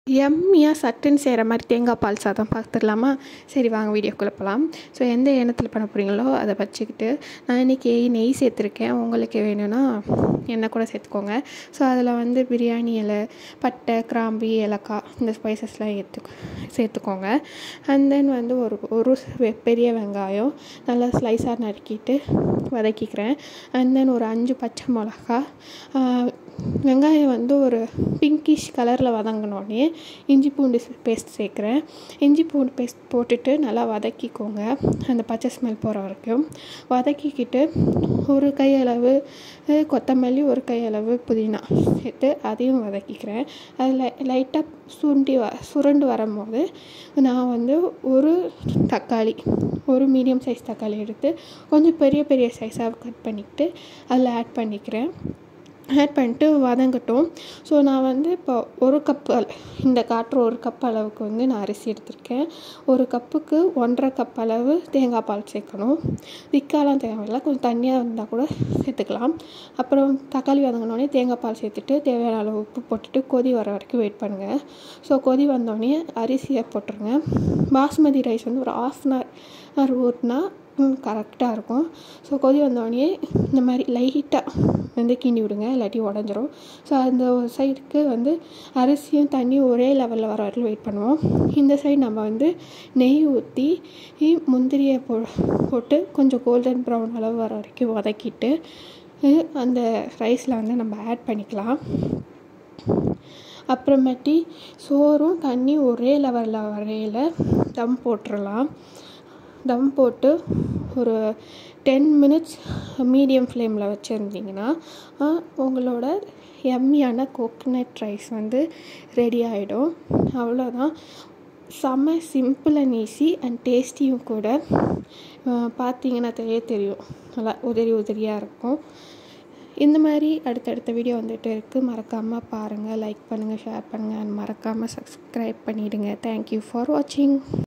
எம்மியாக சட்டுன்னு செய்கிற மாதிரி தேங்காய் பால் சாதம் பார்த்துடலாமா சரி வாங்க வீடியோக்குள்ளே போகலாம் ஸோ எந்த எண்ணத்தில் பண்ண போகிறீங்களோ அதை வச்சுக்கிட்டு நான் இன்றைக்கி நெய் சேர்த்துருக்கேன் உங்களுக்கு வேணும்னா எண்ணெய் கூட சேர்த்துக்கோங்க ஸோ அதில் வந்து பிரியாணி இலை பட்டை கிராம்பு ஏலக்காய் இந்த ஸ்பைசஸ்லாம் ஏற்று சேர்த்துக்கோங்க அண்ட் தென் வந்து ஒரு ஒரு வெ- பெரிய வெங்காயம் நல்லா ஸ்லைஸாக நறுக்கிட்டு வதக்கிக்கிறேன் அண்ட் தென் ஒரு அஞ்சு பச்சை மிளகா ஆஹ், வெங்காயம் வந்து ஒரு பிங்கிஷ் கலரில் வதங்கினோடனே இஞ்சி பூண்டு பேஸ்ட் சேர்க்குறேன் இஞ்சி பூண்டு பேஸ்ட் போட்டுட்டு நல்லா வதக்கிக்கோங்க அந்த பச்சை ஸ்மெல் போகிற வரைக்கும் வதக்கிக்கிட்டு ஒரு கையளவு அஹ், கொத்தமல்லி ஒரு கையளவு புதினா சேர்த்து அதையும் வதக்கிக்கிறேன் அதில் லைட்டாக சுண்டி வ சுருண்டு வரும்போது நான் வந்து ஒரு தக்காளி ஒரு மீடியம் சைஸ் தக்காளி எடுத்து கொஞ்சம் பெரிய பெரிய சைஸாக கட் பண்ணிக்கிட்டு அதில் ஆட் பண்ணிக்கிறேன் ஆட் பண்ணிட்டு வதங்கட்டும் ஸோ நான் வந்து இப்போ ஒரு கப் அள- இந்த காட்டுற ஒரு கப் அளவுக்கு வந்து நான் அரிசி எடுத்திருக்கேன் ஒரு கப்புக்கு ஒன்றரை கப் அளவு தேங்காய் பால் சேர்க்கணும் திக்காலாம் தேவையில்லை கொஞ்சம் தண்ணியாக இருந்தால் கூட சேர்த்துக்கலாம் அப்புறம் தக்காளி வதங்கினோடனே தேங்காய் பால் சேர்த்துட்டு தேவையான அளவு உப்பு போட்டுட்டு கொதி வர வரைக்கும் வெயிட் பண்ணுங்கள் ஸோ கொதி வந்தோடனே அரிசியை போட்டுருங்க பாஸ்மதி ரைஸ் வந்து ஒரு ஆஃப் அன் ஹவர் ஊட்டினா கரெக்டாக இருக்கும் ஸோ கொதி வந்தோடனே இந்த மாதிரி லைட்டாக வந்து கிண்டி விடுங்க இல்லாட்டி உடஞ்சிரும் ஸோ அந்த ஒரு சைடுக்கு வந்து அரிசியும் தண்ணியும் ஒரே லெவலில் வர வரைக்கும் வெயிட் பண்ணுவோம் இந்த சைடு நம்ம வந்து நெய் ஊற்றி முந்திரியை போ போட்டு கொஞ்சம் கோல்டன் ப்ரௌன் அளவு வர வரைக்கும் வதக்கிட்டு அஹ் அந்த ரைஸில் வந்து நம்ம ஆட் பண்ணிக்கலாம் அப்புறமேட்டி சோறும் தண்ணி ஒரே லெவலில் வரையில் தம் போட்டுடலாம் தம் போட்டு ஒரு டென் மினிட்ஸ் மீடியம் ஃப்ளேமில் வச்சுருந்தீங்கன்னா உங்களோட எம்மியான கோகனட் ரைஸ் வந்து ரெடி ஆகிடும் அவ்வளோதான் செம்ம சிம்பிள் அண்ட் ஈஸி அண்ட் டேஸ்டியும் கூட அஹ் பார்த்தீங்கன்னா தெரிய தெரியும் நல்லா உதிரி உதிரியாக இருக்கும் இந்த மாதிரி அடுத்தடுத்த வீடியோ வந்துட்டு இருக்குது மறக்காமல் பாருங்கள் லைக் பண்ணுங்கள் ஷேர் பண்ணுங்கள் அண்ட் மறக்காமல் சப்ஸ்கிரைப் பண்ணிவிடுங்க தேங்க்யூ ஃபார் வாட்சிங்